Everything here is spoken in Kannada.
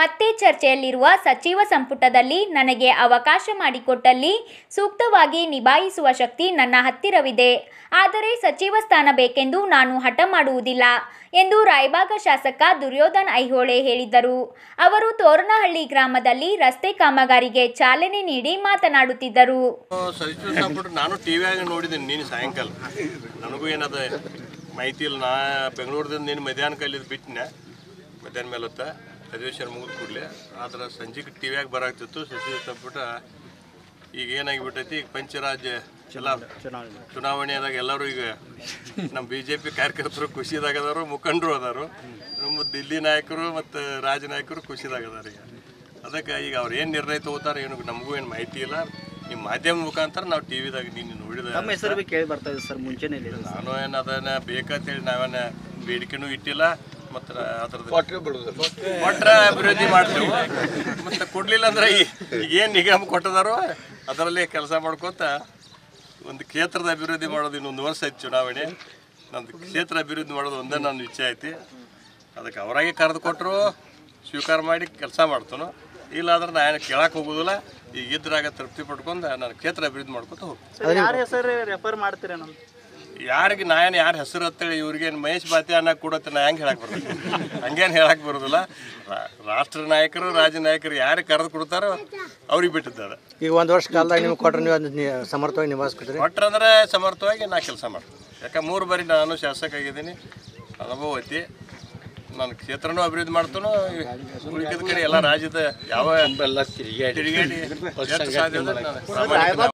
ಮತ್ತೆ ಚರ್ಚೆಯಲ್ಲಿರುವ ಸಚಿವ ಸಂಪುಟದಲ್ಲಿ ನನಗೆ ಅವಕಾಶ ಮಾಡಿಕೊಟ್ಟಲ್ಲಿ ಸೂಕ್ತವಾಗಿ ನಿಭಾಯಿಸುವ ಶಕ್ತಿ ನನ್ನ ಹತ್ತಿರವಿದೆ ಆದರೆ ಸಚಿವ ಸ್ಥಾನ ಬೇಕೆಂದು ನಾನು ಹಠ ಮಾಡುವುದಿಲ್ಲ ಎಂದು ರಾಯಬಾಗ ಶಾಸಕ ದುರ್ಯೋಧನ್ ಐಹೊಳೆ ಹೇಳಿದರು ಅವರು ತೋರಣಹಳ್ಳಿ ಗ್ರಾಮದಲ್ಲಿ ರಸ್ತೆ ಕಾಮಗಾರಿಗೆ ಚಾಲನೆ ನೀಡಿ ಮಾತನಾಡುತ್ತಿದ್ದರು ಸಚಿವ ಸಂಪುಟ ನಾನು ಟಿ ವಿಯಾಗ ನೋಡಿದ್ದೀನಿ ನೀನು ಸಾಯಂಕಾಲ ನನಗೂ ಏನದ ಮಾಹಿತಿ ಇಲ್ಲ ನಾ ಬೆಂಗಳೂರದಿಂದ ನೀನು ಮಧ್ಯಾಹ್ನ ಕಲ್ಲಿದ್ದು ಬಿಟ್ಟಿನ ಮಧ್ಯಾಹ್ನ ಮೇಲೆ ಹೊತ್ತ ಅಧಿವೇಶನ ಮುಗಿದ ಕೂಡಲೇ ಆದ್ರೆ ಸಂಜೆಗೆ ಟಿ ವಿಯಾಗ ಬರಾಗ್ತಿತ್ತು ಸಚಿವ ಸಂಪುಟ ಈಗ ಏನಾಗಿಬಿಟ್ಟೈತಿ ಈಗ ಪಂಚರಾಜ್ಯ ಎಲ್ಲ ಚುನಾವಣೆಯಾದಾಗ ಎಲ್ಲರೂ ಈಗ ನಮ್ಮ ಬಿ ಜೆ ಪಿ ಕಾರ್ಯಕರ್ತರು ಖುಷಿದಾಗ ಅದಾರು ಮುಖಂಡರು ಅದಾರು ನಮ್ಮ ದಿಲ್ಲಿ ನಾಯಕರು ಮತ್ತು ರಾಜ ನಾಯಕರು ಖುಷಿದಾಗ ಅದಾರ ಈಗ ಅದಕ್ಕೆ ಈಗ ಅವ್ರು ಏನು ನಿರ್ಣಯ ತಗೋತಾರೆ ಏನು ನಮಗೂ ಏನು ಮಾಹಿತಿ ಇಲ್ಲ ನಿಮ್ಮ ಮಾಧ್ಯಮ ಮುಖಾಂತರ ನಾವು ಟಿ ವಿದಾಗ ನೀನು ನೋಡಿದ ನಮ್ಮ ಹೆಸರು ಬಿ ಕೇಳಿ ಬರ್ತಾ ಇದೆ ಸರ್ ಮುಂಚೆನೇ ಇಲ್ಲ ನಾನು ಏನು ಅದನ್ನ ಬೇಕಂತೇಳಿ ನಾವೇನ ಬೇಡಿಕೆನೂ ಇಟ್ಟಿಲ್ಲ ಮತ್ತು ಅದ್ರದ್ದು ಕೊಟ್ರ ಅಭಿವೃದ್ಧಿ ಮಾಡ್ತೇವೆ ಮತ್ತು ಕೊಡ್ಲಿಲ್ಲ ಅಂದ್ರೆ ಈ- ಈಗ ಏನು ನಿಗಮ ಕೊಟ್ಟದಾರೋ ಅದರಲ್ಲೇ ಕೆಲಸ ಮಾಡ್ಕೊತ ಒಂದು ಕ್ಷೇತ್ರದ ಅಭಿವೃದ್ಧಿ ಮಾಡೋದು ಇನ್ನೊಂದು ವರ್ಷ ಐತಿ ಚುನಾವಣೆ ನಂದು ಕ್ಷೇತ್ರ ಅಭಿವೃದ್ಧಿ ಮಾಡೋದು ಒಂದೇ ನನ್ನ ಇಚ್ಛೆ ಐತಿ ಅದಕ್ಕೆ ಅವರಾಗೆ ಕರೆದು ಕೊಟ್ಟರು ಸ್ವೀಕಾರ ಮಾಡಿ ಕೆಲಸ ಮಾಡ್ತಾನು ಇಲ್ಲ ಅಂದ್ರೆ ನಾನು ಕೇಳಕ್ಕೆ ಹೋಗೋದಿಲ್ಲ ಈಗ ಇದ್ರಾಗ ತೃಪ್ತಿ ಪಡ್ಕೊಂಡು ನಾನು ಕ್ಷೇತ್ರ ಅಭಿವೃದ್ಧಿ ಮಾಡ್ಕೊತ ಹೋಗ್ತೀನಿ ಸರ್ ಯಾರ ಹೆಸರು ರೆಫರ್ ಮಾಡ್ತೀರೇನೋ ಯಾರಿಗೆ ನಾನು ಯಾರ ಹೆಸರು ಅಂತೇಳಿ ಇವ್ರಿಗೆ ಮಹೇಶ್ ಬಾತಿ ಅನ್ನ ಕೊಡತ್ತೆ ನಾ ಹೆಂಗೆ ಹೇಳಕ್ ಬರ್ತದೆ ಹಂಗೇನು ಹೇಳಕ್ ಬರೋದಿಲ್ಲ ರಾ- ರಾಷ್ಟ್ರ ನಾಯಕರು ರಾಜ್ಯ ನಾಯಕರು ಯಾರಿಗೆ ಕರೆದು ಕೊಡ್ತಾರೋ ಅವ್ರಿಗೆ ಬಿಟ್ಟಿದ್ದಾರೆ ಈಗ ಒಂದು ವರ್ಷ ಕಾಲದಾಗ ನಿಮ್ಗೆ ಕೊಟ್ರೆ ನೀವು ಅದನ್ನ ನಿ- ಸಮರ್ಥವಾಗಿ ನಿಭಾಯಿಸ್ಕೊತೀರಿ ಕೊಟ್ರಂದ್ರೆ ಸಮರ್ಥವಾಗಿ ನಾ ಕೆಲಸ ಮಾಡ್ತೀನಿ ಯಾಕೆ ಮೂರು ಬಾರಿ ನಾನು ಶಾಸಕ ಆಗಿದ್ದೀನಿ ಅನುಭವ ಐತಿ ನಾನು ಕ್ಷೇತ್ರನೂ ಅಭಿವೃದ್ಧಿ ಮಾಡ್ತಾನೋ ಉಳಿದ ಕಡೆ ಎಲ್ಲ ರಾಜ್ಯದ ಯಾವ ತಿರುಗಾಡಿ ಎಷ್ಟು ಸಾಧ್ಯ ಅಂದ್ರೆ ನಾನು ಪ್ರಾಮಾಣಿಕ